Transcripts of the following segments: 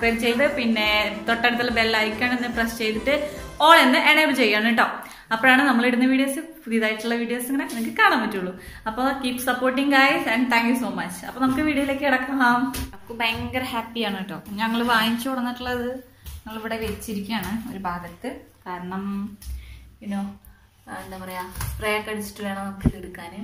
Subscribe ചെയ്ത് പിന്നെ തൊട്ടടുത്തുള്ള ബെൽ ഐക്കൺ എന്ന് പ്രസ് ചെയ്തിട്ട് ഓൾ എന്ന് എനേബിൾ ചെയ്യണം കേട്ടോ അപ്പോഴാണ് നമ്മൾ ഇടുന്ന വീഡിയോസ് പുതിയതായിട്ടുള്ള വീഡിയോസ് ഇങ്ങനെ നിങ്ങൾക്ക് കാണാൻ പറ്റുള്ളൂ അപ്പോൾ keep supporting guys and thank you so much അപ്പോൾ നമുക്ക് വീഡിയോയിലേക്ക് കിടക്കാം നമുക്ക് ഭയങ്കര ഹാപ്പിയാണ് കേട്ടോ ഞങ്ങൾ വാങ്ങിച്ചു കൊടുന്നിട്ടുള്ളത് ഞങ്ങളിവിടെ വെച്ചിരിക്കുകയാണ് ഒരു ഭാഗത്ത് കാരണം യുനോ എന്താ പറയാ സ്പ്രേ ഒക്കെ അടിച്ചിട്ട് വേണം നമുക്ക് ഇത് എടുക്കാൻ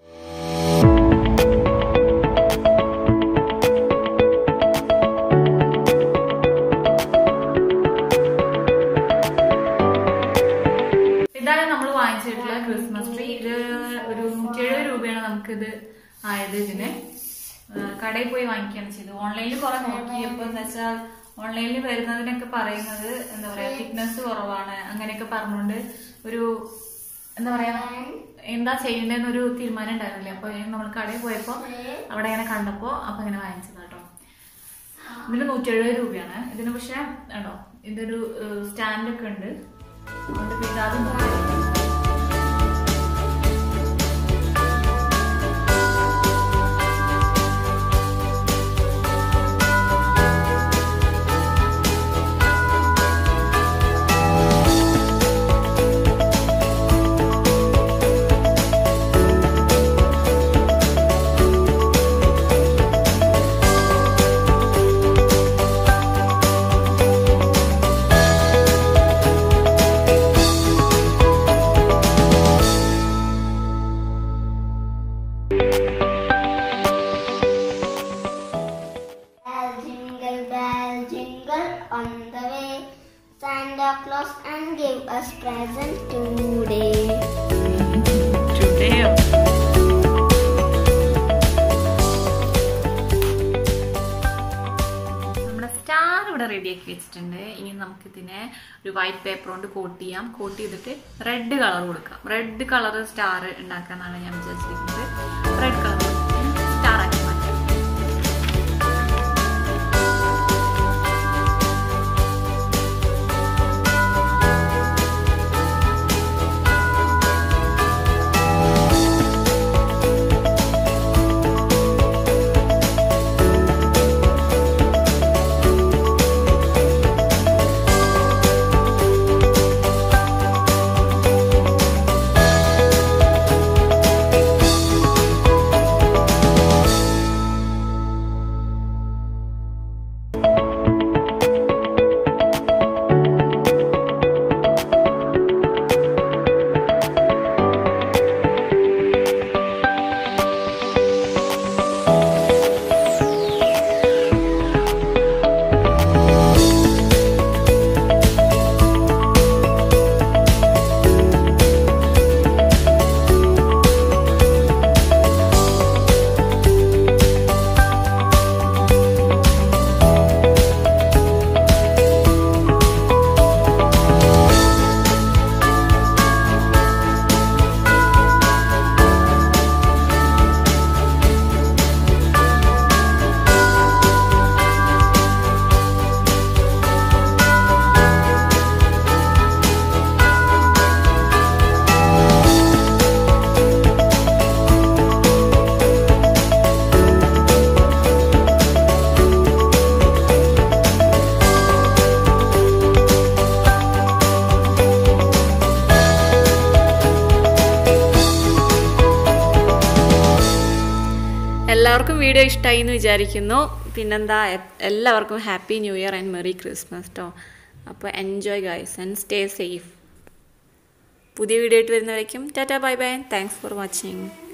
ഇതാണ് നമ്മൾ വാങ്ങിച്ചിട്ടുള്ള ക്രിസ്മസ് ട്രീ ഇത് ഒരു നൂറ്റി എഴുപത് രൂപയാണ് നമുക്കിത് ആയത് ഇതിന് ആ, കടയിൽ പോയി വാങ്ങിക്കുകയാണ് ചെയ്തത് ഓൺലൈനിൽ കുറെ നോക്കിയപ്പോ എന്താ വെച്ചാൽ ഓൺലൈനിൽ വരുന്നതിനൊക്കെ പറയുന്നത് എന്താ പറയാ തിക്നെസ് കുറവാണ് അങ്ങനെയൊക്കെ പറഞ്ഞുകൊണ്ട് ഒരു എന്താ പറയാ എന്താ ചെയ്യേണ്ടതെന്ന് ഒരു തീരുമാനം ഉണ്ടായിരുന്നില്ല അപ്പൊ നമ്മൾ കടയിൽ പോയപ്പോ അവിടെ ഇങ്ങനെ കണ്ടപ്പോ അപ്പൊ ഇങ്ങനെ വാങ്ങിച്ചത് കേട്ടോ ഇതിന് നൂറ്റി എഴുപത് രൂപയാണ് ഇതിന് പക്ഷെ ഉണ്ടോ ഇതൊരു സ്റ്റാൻഡ് ഒക്കെ ഉണ്ട് അതുകൊണ്ട് പിന്നെ അതും Bell, jingle bell, jingle on the way. Santa Claus and give us present today. Today. നമ്മുടെ സ്റ്റാർ ഇവിടെ റെഡിയാക്കി വെച്ചിട്ടുണ്ട് ഇനി നമുക്കിതിനെ ഒരു വൈറ്റ് പേപ്പർ കൊണ്ട് കോട്ട് ചെയ്യാം കോട്ട് ചെയ്തിട്ട് റെഡ് കളർ കൊടുക്കാം റെഡ് കളർ സ്റ്റാർ ഉണ്ടാക്കാന്നാണ് ഞാൻ വിചാരിച്ചിരിക്കുന്നത് റെഡ് കളർ സ്റ്റാർ ആക്കി മാറ്റാം എല്ലാവർക്കും വീഡിയോ ഇഷ്ടമായി എന്ന് വിചാരിക്കുന്നു പിന്നെന്താ എ- എല്ലാവർക്കും happy new year and merry Christmas കേട്ടോ അപ്പോൾ enjoy guys and stay safe പുതിയ വീഡിയോ ആയിട്ട് വരുന്നവരേക്കും ടാറ്റാ bye bye thanks for watching